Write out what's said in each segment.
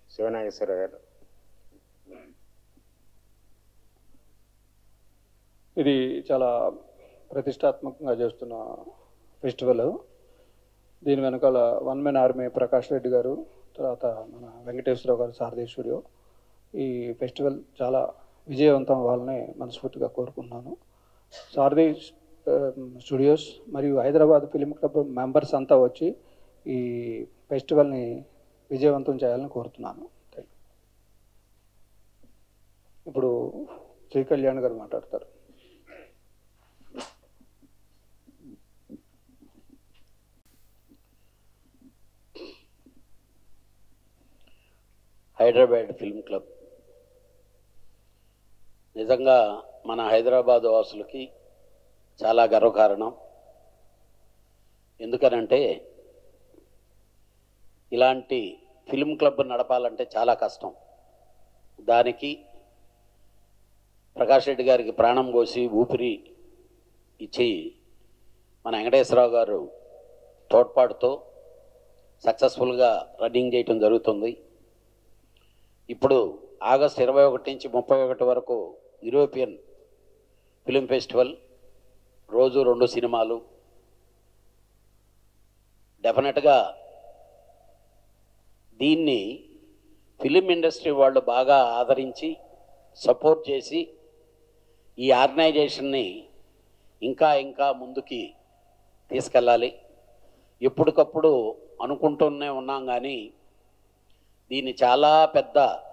శివనాగేశ్వర గారు ఇది చాలా ప్రతిష్టాత్మకంగా చేస్తున్న ఫెస్టివల్ దీని వెనకాల one men army Prakash Reddy garu తర్వాత మన వెంకటేశ్వరరావు గారు సారథి స్టూడియో ఈ ఫెస్టివల్ చాలా విజయవంతం అవ్వాలని మనస్ఫూర్తిగా కోరుకుంటున్నాను సారథి ఆ, స్టూడియోస్ మరియు హైదరాబాద్ ఫిలిం క్లబ్ మెంబర్స్ అంతా వచ్చి ఈ ఫెస్టివల్ని విజయవంతం చేయాలని కోరుతున్నాను థ్యాంక్ యూ. ఇప్పుడు శ్రీ కళ్యాణ్ గారు మాట్లాడతారు హైదరాబాద్ ఫిల్మ్ క్లబ్ నిజంగా మన హైదరాబాద్ వాసులకి చాలా గర్వకారణం ఎందుకనంటే ఇలాంటి ఫిల్మ్ క్లబ్ నడపాలంటే చాలా కష్టం దానికి ప్రకాష్ రెడ్డి గారికి ప్రాణం పోసి ఊపిరి ఇచ్చి మన వెంకటేశ్వరరావు గారు తోడ్పాటుతో సక్సెస్ఫుల్గా రన్నింగ్ చేయటం జరుగుతుంది ఇప్పుడు ఆగస్ట్ ఇరవై ఒకటి నుంచి ముప్పై ఒకటి వరకు యూరోపియన్ ఫిలిం ఫెస్టివల్ రోజు రెండు సినిమాలు డెఫినెట్గా దీన్ని ఫిలిం ఇండస్ట్రీ వాళ్ళు బాగా ఆదరించి సపోర్ట్ చేసి ఈ ఆర్గనైజేషన్ని ఇంకా ఇంకా ముందుకి తీసుకెళ్ళాలి ఎప్పటికప్పుడు అనుకుంటూనే ఉన్నాం కానీ దీన్ని చాలా పెద్ద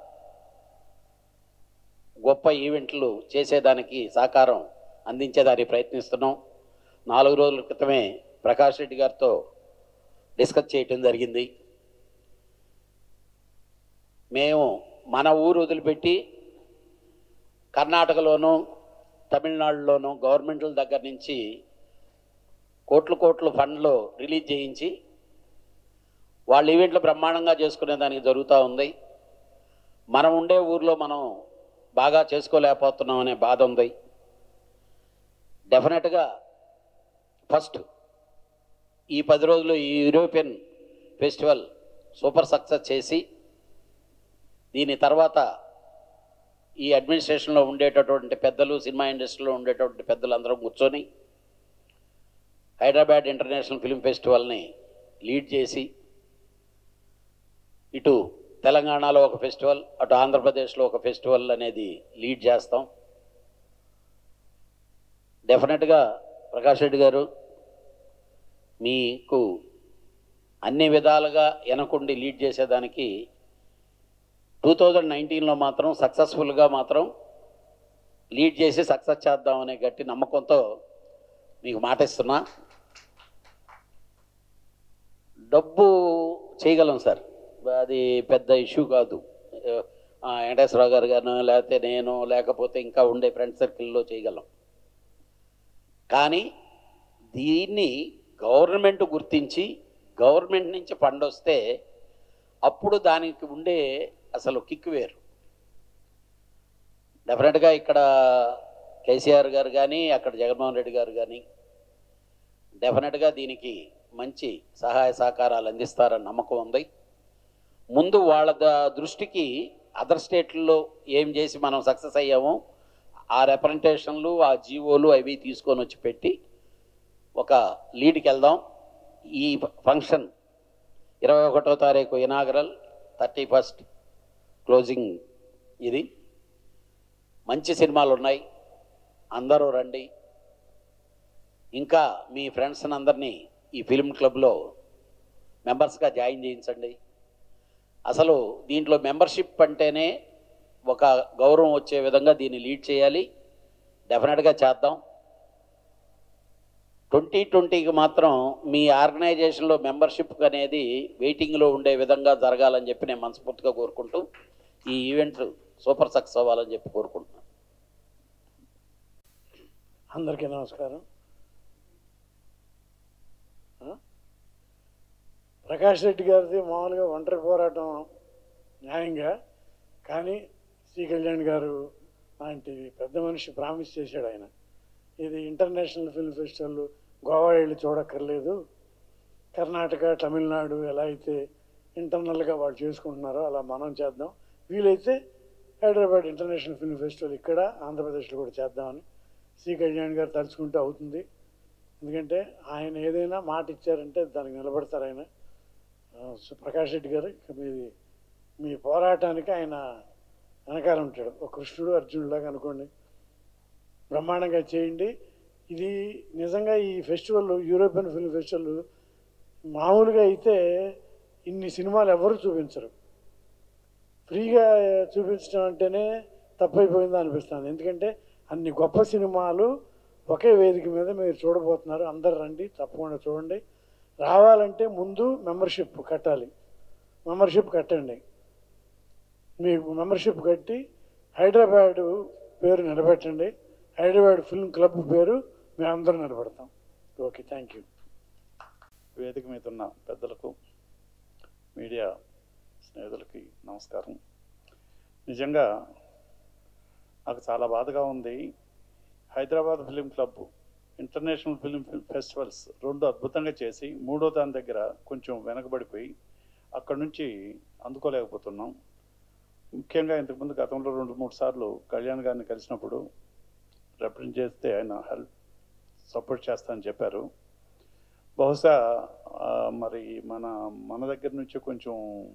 గొప్ప ఈవెంట్లు చేసేదానికి సహకారం అందించేదానికి ప్రయత్నిస్తున్నాం నాలుగు రోజుల క్రితమే ప్రకాష్ రెడ్డి గారితో డిస్కస్ చేయటం జరిగింది మేము మన ఊరు వదిలిపెట్టి కర్ణాటకలోను తమిళనాడులోను గవర్నమెంట్ల దగ్గర నుంచి కోట్ల కోట్ల ఫండ్లు రిలీజ్ చేయించి వాళ్ళ ఈవెంట్లు బ్రహ్మాండంగా చేసుకునే దానికి జరుగుతూ ఉంది మనం ఉండే ఊర్లో మనం బాగా చేసుకోలేకపోతున్నాం అనే బాధ ఉంది డెఫినెట్గా ఫస్ట్ ఈ పది రోజులు ఈ యూరోపియన్ ఫెస్టివల్ సూపర్ సక్సెస్ చేసి దీని తర్వాత ఈ అడ్మినిస్ట్రేషన్లో ఉండేటటువంటి పెద్దలు సినిమా ఇండస్ట్రీలో ఉండేటటువంటి పెద్దలు అందరం కూర్చొని హైదరాబాద్ ఇంటర్నేషనల్ ఫిల్మ్ ఫెస్టివల్ని లీడ్ చేసి ఇటు తెలంగాణలో ఒక ఫెస్టివల్ అటు ఆంధ్రప్రదేశ్లో ఒక ఫెస్టివల్ అనేది లీడ్ చేస్తాం డెఫినెట్గా ప్రకాష్ రెడ్డి గారు మీకు అన్ని విధాలుగా వెనకుండి లీడ్ చేసేదానికి టూ థౌజండ్ నైన్టీన్లో మాత్రం సక్సెస్ఫుల్గా మాత్రం లీడ్ చేసి సక్సెస్ చేద్దామనే గట్టి నమ్మకంతో మీకు మాట ఇస్తున్నా డబ్బు చేయగలం సార్ అది పెద్ద ఇష్యూ కాదు ఆ, వెంకటేశ్వరరావు గారు గాను లేకపోతే నేను లేకపోతే ఇంకా ఉండే ఫ్రెండ్ సర్కిల్లో చేయగలం కానీ దీన్ని గవర్నమెంట్ గుర్తించి గవర్నమెంట్ నుంచి ఫండ్ వస్తే అప్పుడు దానికి ఉండే అసలు కిక్ వేరు డెఫినెట్గా ఇక్కడ కేసీఆర్ గారు కానీ అక్కడ జగన్మోహన్ రెడ్డి గారు కానీ డెఫినెట్గా దీనికి మంచి సహాయ సహకారాలు అందిస్తారని నమ్మకం ఉంది ముందు వాళ్ళ ద- దృష్టికి అదర్ స్టేట్లలో ఏం చేసి మనం సక్సెస్ అయ్యామో ఆ రిప్రజెంటేషన్లు ఆ జీవోలు అవి తీసుకొని వచ్చి పెట్టి ఒక లీడ్కి వెళ్దాం ఈ ఫంక్షన్ ఇరవై ఒకటో తారీఖు ఇనాగరల్ థర్టీ ఫస్ట్ క్లోజింగ్ ఇది మంచి సినిమాలు ఉన్నాయి అందరూ రండి ఇంకా మీ ఫ్రెండ్స్ని అందరినీ ఈ ఫిల్మ్ క్లబ్లో మెంబర్స్గా జాయిన్ చేయించండి అసలు దీంట్లో మెంబర్షిప్ అంటేనే ఒక గౌరవం వచ్చే విధంగా దీన్ని లీడ్ చేయాలి డెఫినెట్గా చేద్దాం ట్వంటీ ట్వంటీకి మాత్రం మీ ఆర్గనైజేషన్లో మెంబర్షిప్ అనేది వెయిటింగ్లో ఉండే విధంగా జరగాలని చెప్పి నేను మనస్ఫూర్తిగా కోరుకుంటూ ఈ ఈవెంట్ సూపర్ సక్సెస్ అవ్వాలని చెప్పి కోరుకుంటున్నాను అందరికీ నమస్కారం ఆ? ప్రకాష్ రెడ్డి గారిది మామూలుగా ఒంటరి పోరాటం న్యాయంగా కానీ శ్రీ కళ్యాణ్ గారు లాంటి పెద్ద మనిషి ప్రామిస్ చేశాడు ఆయన ఇది ఇంటర్నేషనల్ ఫిల్మ్ ఫెస్టివల్ గోవా వెళ్ళి చూడక్కర్లేదు కర్ణాటక తమిళనాడు ఎలా అయితే ఇంటర్నల్గా వాళ్ళు చేసుకుంటున్నారో అలా మనం చేద్దాం వీలైతే హైదరాబాద్ ఇంటర్నేషనల్ ఫిల్మ్ ఫెస్టివల్ ఇక్కడ ఆంధ్రప్రదేశ్లో కూడా చేద్దామని సి కళ్యాణ్ గారు తలుచుకుంటే అవుతుంది ఎందుకంటే ఆయన ఏదైనా మాట ఇచ్చారంటే దానికి నిలబడతారు ఆయన ఆ, సు- ప్రకాష్ రెడ్డి గారు ఇక మీది మీ పోరాటానికి ఆయన వెనకాల ఉంటాడు ఒక కృష్ణుడు అర్జునుడిలాగా అనుకోండి బ్రహ్మాండంగా చేయండి ఇది నిజంగా ఈ ఫెస్టివల్ యూరోపియన్ ఫిల్మ్ ఫెస్టివల్ మామూలుగా అయితే ఇన్ని సినిమాలు ఎవరు చూపించరు ఫ్రీగా చూపించడం అంటేనే తప్పైపోయిందో అనిపిస్తుంది ఎందుకంటే అన్ని గొప్ప సినిమాలు ఒకే వేదిక మీద మీరు చూడబోతున్నారు అందరు రండి తప్పకుండా చూడండి రావాలంటే ముందు మెంబర్షిప్ కట్టాలి మెంబర్షిప్ కట్టండి మీకు మెంబర్షిప్ కట్టి హైదరాబాద్ పేరు నిలబెట్టండి హైదరాబాద్ ఫిల్మ్ క్లబ్ పేరు మేము అందరం నిలబెడతాం ఓకే థ్యాంక్ యూ వేదిక మీద ఉన్న పెద్దలకు మీడియా స్నేహితులకి నమస్కారం నిజంగా నాకు చాలా బాధగా ఉంది Hyderabad film club international film festivals రెండు అద్భుతంగా చేసి మూడో దాని దగ్గర కొంచెం వెనకబడిపోయి అక్కడ నుంచి అందుకోలేకపోతున్నాం ముఖ్యంగా ఇంతకుముందు గతంలో రెండు మూడు సార్లు కళ్యాణ్ గారిని కలిసినప్పుడు రిప్రజెంట్ చేస్తే ఆయన హెల్ప్ సపోర్ట్ చేస్తానని చెప్పారు బహుశా ఆ, మరి మన మన దగ్గర నుంచి కొంచెం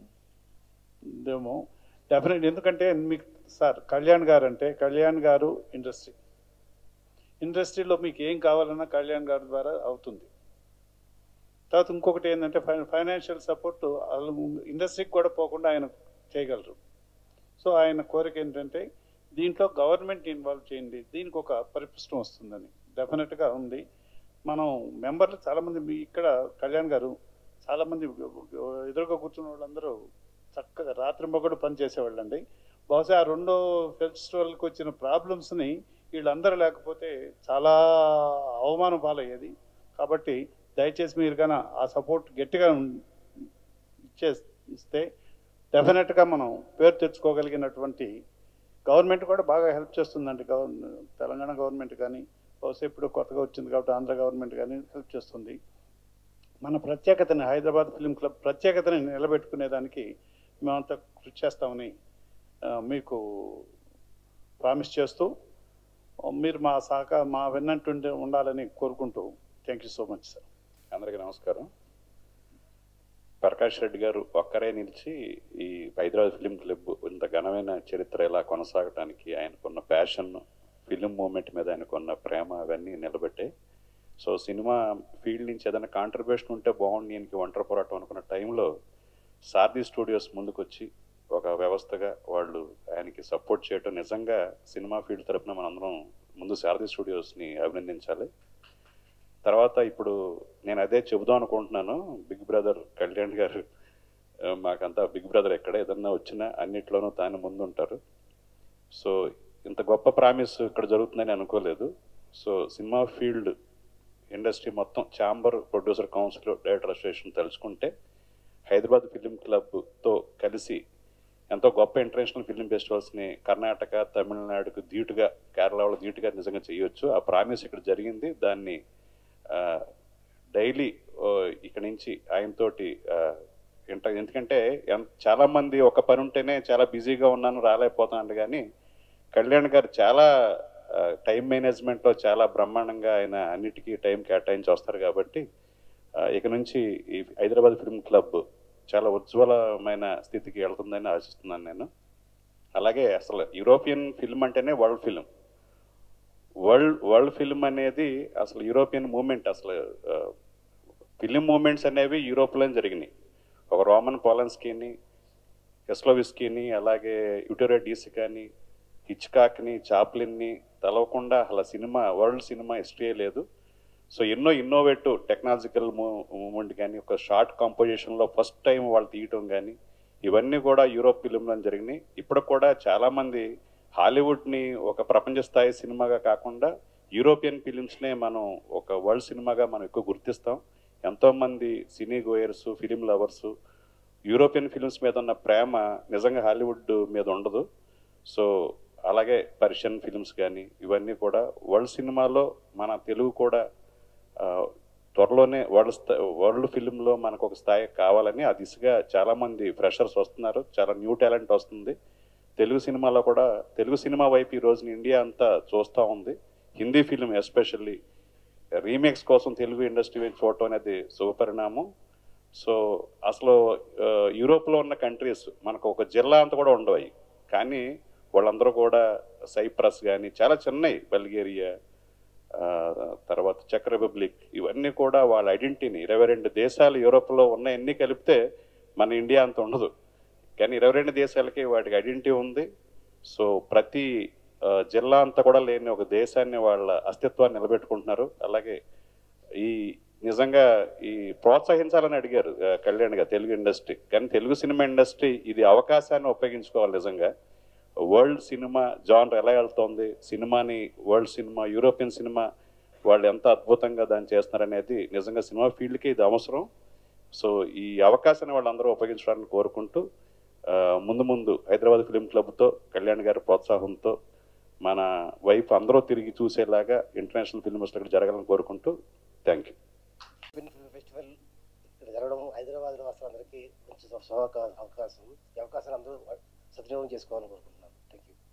ఇదేమో డెఫినెట్ ఎందుకంటే మీకు సార్ కళ్యాణ్ గారు అంటే కళ్యాణ్ గారు ఇండస్ట్రీ ఇండస్ట్రీలో మీకు ఏం కావాలన్నా కళ్యాణ్ గారి ద్వారా అవుతుంది తర్వాత ఇంకొకటి ఏంటంటే ఫై ఫైనాన్షియల్ సపోర్ట్ ఇండస్ట్రీకి కూడా పోకుండా ఆయన చేయగలరు సో ఆయన కోరిక ఏంటంటే దీంట్లో గవర్నమెంట్ ఇన్వాల్వ్ చేయండి దీనికి ఒక పరిపుష్టం వస్తుందని డెఫినెట్గా ఉంది మనం మెంబర్లు చాలామంది మీ ఇక్కడ కళ్యాణ్ గారు చాలామంది ఎదురుగా కూర్చున్న వాళ్ళందరూ చక్కగా రాత్రి మొగడు పనిచేసేవాళ్ళండి బహుశా ఆ రెండో ఫెస్టివల్కి వచ్చిన ప్రాబ్లమ్స్ని వీళ్ళందరూ లేకపోతే చాలా అవమానం పాలయ్యేది కాబట్టి దయచేసి మీరు కన్నా ఆ సపోర్ట్ గట్టిగా ఉం- ఇచ్చే ఇస్తే డెఫినెట్గా మనం పేరు తెచ్చుకోగలిగినటువంటి గవర్నమెంట్ కూడా బాగా హెల్ప్ చేస్తుందండి గవర్ తెలంగాణ గవర్నమెంట్ కానీ బహుశా ఇప్పుడు కొత్తగా వచ్చింది కాబట్టి ఆంధ్ర గవర్నమెంట్ కానీ హెల్ప్ చేస్తుంది మన ప్రత్యేకతని హైదరాబాద్ ఫిలిం క్లబ్ ప్రత్యేకతని నిలబెట్టుకునేదానికి మేమంతా కృషి చేస్తామని ఆ, మీకు ప్రామిస్ చేస్తూ ఆ, మీరు మా సహకార మా వెన్నంటుండి ఉండాలని కోరుకుంటూ thank you so much sir అందరికీ నమస్కారం ప్రకాష్ రెడ్డి గారు ఒక్కరే నిలిచి ఈ హైదరాబాద్ ఫిలిం క్లబ్ ఇంత ఘనమైన చరిత్ర ఇలా కొనసాగటానికి ఆయనకున్న ప్యాషన్ ఫిలిం మూమెంట్ మీద ఆయనకున్న ప్రేమ అవన్నీ నిలబెట్టాయి సో సినిమా ఫీల్డ్ నుంచి ఏదైనా కాంట్రిబ్యూషన్ ఉంటే బాగుంది ఈయనకి ఒంటరి పోరాటం అనుకున్న టైంలో సారథి స్టూడియోస్ ముందుకొచ్చి ఒక వ్యవస్థగా వాళ్ళు ఆయనకి సపోర్ట్ చేయటం నిజంగా సినిమా ఫీల్డ్ తరపున మనందరం ముందు సారథి స్టూడియోస్ని అభినందించాలి తర్వాత ఇప్పుడు నేను అదే చెబుదాం అనుకుంటున్నాను బిగ్ బ్రదర్ కళ్యాణ్ గారు ఆ, మాకంతా బిగ్ బ్రదర్ ఎక్కడ ఏదన్నా వచ్చినా అన్నిట్లోనూ తాను ముందు ఉంటారు సో ఇంత గొప్ప ప్రామిస్ ఇక్కడ జరుగుతుందని అనుకోలేదు సో సినిమా ఫీల్డ్ ఇండస్ట్రీ మొత్తం chamber producer council director association తలుచుకుంటే హైదరాబాద్ ఫిలిం క్లబ్తో కలిసి ఎంతో గొప్ప ఇంటర్నేషనల్ ఫిలిం ఫెస్టివల్స్ని కర్ణాటక తమిళనాడుకు ధీటుగా కేరళలో ధీటుగా నిజంగా చేయొచ్చు ఆ ప్రామిస్ ఇక్కడ జరిగింది దాన్ని డైలీ ఇక్కడ నుంచి ఆయనతోటి ఆ, ఇంట ఎందుకంటే ఎన్- చాలా మంది ఒక పని ఉంటేనే చాలా బిజీగా ఉన్నాను రాలేకపోతున్నాను కానీ కళ్యాణ్ గారు చాలా టైం మేనేజ్మెంట్లో చాలా బ్రహ్మాండంగా ఆయన అన్నిటికీ టైం కేటాయించి వస్తారు కాబట్టి ఆ, ఇక నుంచి ఈ హైదరాబాద్ ఫిల్మ్ క్లబ్ చాలా ఉజ్వలమైన స్థితికి వెళ్తుందని ఆశిస్తున్నాను నేను అలాగే అసలు యూరోపియన్ ఫిల్మ్ అంటేనే world film world world film అనేది అసలు యూరోపియన్ మూమెంట్ అసలు ఫిలిం మూమెంట్స్ అనేవి యూరోప్లోనే జరిగినాయి ఒక రోమన్ పోలన్స్కీని ఎస్లోవిస్కీని అలాగే యుటోరియా డీసీ కానీ హిచ్కాక్ని చాప్లిన్ని తలవకుండా అసలు సినిమా వరల్డ్ సినిమా హిస్టరీ లేదు సో ఎన్నో ఇన్నోవేటివ్ టెక్నాలజికల్ మూమెంట్ కానీ ఒక షార్ట్ కాంపోజిషన్లో ఫస్ట్ టైం వాళ్ళు తీయటం కానీ ఇవన్నీ కూడా యూరోప్ ఫిలింలో జరిగినాయి ఇప్పుడు కూడా చాలామంది హాలీవుడ్ని ఒక ప్రపంచ స్థాయి సినిమాగా కాకుండా యూరోపియన్ ఫిలిమ్స్నే మనం ఒక వరల్డ్ సినిమాగా మనం ఎక్కువ గుర్తిస్తాం ఎంతోమంది cinegoers film lovers European films మీద ఉన్న ప్రేమ నిజంగా హాలీవుడ్ మీద ఉండదు సో అలాగే పర్షియన్ ఫిలిమ్స్ కానీ ఇవన్నీ కూడా వరల్డ్ సినిమాలో మన తెలుగు కూడా ఆ, త్వరలోనే వరల్డ్ స్థా వరల్డ్ ఫిలింలో మనకు ఒక స్థాయి కావాలని ఆ దిశగా చాలామంది ఫ్రెషర్స్ వస్తున్నారు చాలా న్యూ టాలెంట్ వస్తుంది తెలుగు సినిమాలో కూడా తెలుగు సినిమా వైపు ఈ రోజున ఇండియా అంతా చూస్తూ ఉంది హిందీ ఫిలిం ఎస్పెషల్లీ రీమేక్స్ కోసం తెలుగు ఇండస్ట్రీ వైపు చూడటం అనేది శుభపరిణామం సో అసలు ఆ, యూరోప్లో ఉన్న కంట్రీస్ మనకు ఒక జిల్లా అంతా కూడా ఉండవు అవి కానీ వాళ్ళందరూ కూడా సైప్రస్ కానీ చాలా చిన్నవి బల్గేరియా ఆ, తర్వాత చెక్ రిపబ్లిక్ ఇవన్నీ కూడా వాళ్ళ ఐడెంటిటీని ఇరవై రెండు దేశాలు యూరోప్లో ఉన్న ఎన్ని కలిపితే మన ఇండియా అంత ఉండదు కానీ ఇరవై రెండు దేశాలకి వాటికి ఐడెంటిటీ ఉంది సో ప్రతి ఆ, జిల్లా అంతా కూడా లేని ఒక దేశాన్ని వాళ్ళ అస్తిత్వాన్ని నిలబెట్టుకుంటున్నారు అలాగే ఈ నిజంగా ఈ ప్రోత్సహించాలని అడిగారు ఆ, కళ్యాణ్ గారు తెలుగు ఇండస్ట్రీ కానీ తెలుగు సినిమా ఇండస్ట్రీ ఇది అవకాశాన్ని ఉపయోగించుకోవాలి నిజంగా వరల్డ్ సినిమా జానర్ ఎలా వెళ్తోంది సినిమాని వరల్డ్ సినిమా యూరోపియన్ సినిమా వాళ్ళు ఎంత అద్భుతంగా దాన్ని చేస్తున్నారనేది నిజంగా సినిమా ఫీల్డ్కి ఇది అవసరం సో ఈ అవకాశాన్ని వాళ్ళందరూ ఉపయోగించడానికి కోరుకుంటూ ఆ, ముందు ముందు హైదరాబాద్ ఫిలిం క్లబ్తో కళ్యాణ్ గారి ప్రోత్సాహంతో మన వైపు అందరూ తిరిగి చూసేలాగా ఇంటర్నేషనల్ ఫిల్మ్ ఫెస్టివల్ జరగాలని కోరుకుంటూ థ్యాంక్ యూ ఫిల్మ్ ఫెస్టివల్ ఇక్కడ జరగడం హైదరాబాద్ వాసులందరికీ మంచి శుభ అవకాశం ఈ అవకాశాన్ని అందరూ సద్వినియోగం చేసుకోవాలని కోరుకుంటున్నాను thank you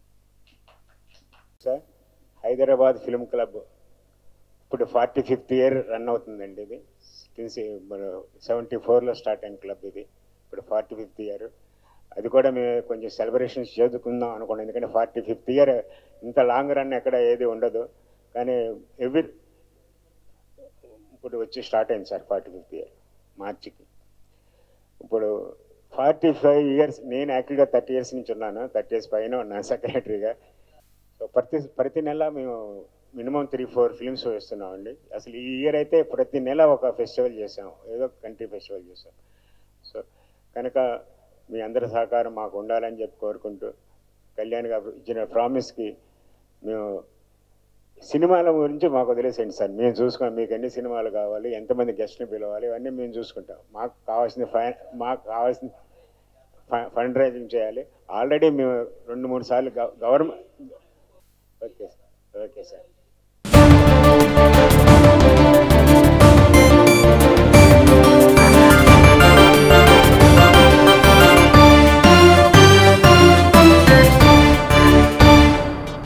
sir Hyderabad film club ఇప్పుడు ఫార్టీ ఫిఫ్త్ ఇయర్ రన్ అవుతుందండి ఇది సిన్స్ మన సెవెంటీ ఫోర్లో స్టార్ట్ అయిన క్లబ్ ఇది ఇప్పుడు ఫార్టీ ఫిఫ్త్ ఇయర్ అది కూడా మేము కొంచెం సెలబ్రేషన్స్ చేసుకుందాం అనుకోండి ఎందుకంటే ఫార్టీ ఫిఫ్త్ ఇయర్ ఇంత లాంగ్ రన్ ఎక్కడ ఏది ఉండదు కానీ ఎవ్రీ ఇప్పుడు వచ్చి స్టార్ట్ అయింది సార్ ఫార్టీ ఫిఫ్త్ ఇయర్ మార్చికి ఇప్పుడు ఫార్టీ ఫైవ్ ఇయర్స్ నేను యాక్చువల్గా థర్టీ ఇయర్స్ నుంచి ఉన్నాను థర్టీ ఇయర్స్ పైన ఉన్నాను సెక్రటరీగా సో ప్రతి ప్రతి నెల మేము మినిమం త్రీ ఫోర్ ఫిల్మ్స్ వేస్తున్నామండి అసలు ఈ ఇయర్ అయితే ప్రతి నెల ఒక ఫెస్టివల్ చేసాం ఏదో కంట్రీ ఫెస్టివల్ చేసాం సో కనుక మీ అందరి సహకారం మాకు ఉండాలని చెప్పి కోరుకుంటూ కళ్యాణ్ గారు ఇచ్చిన ప్రామిస్కి మేము సినిమాల గురించి మాకు వదిలేసేయండి సార్ మేము చూసుకున్నాం మీకు ఎన్ని సినిమాలు కావాలి ఎంతమంది గెస్ట్ని పిలవాలి ఇవన్నీ మేము చూసుకుంటాం మాకు కావాల్సిన ఫై మాకు కావాల్సిన ఫండ్ రైజింగ్ చేయాలి ఆల్రెడీ మేము రెండు మూడు సార్లు government okay sir okay sir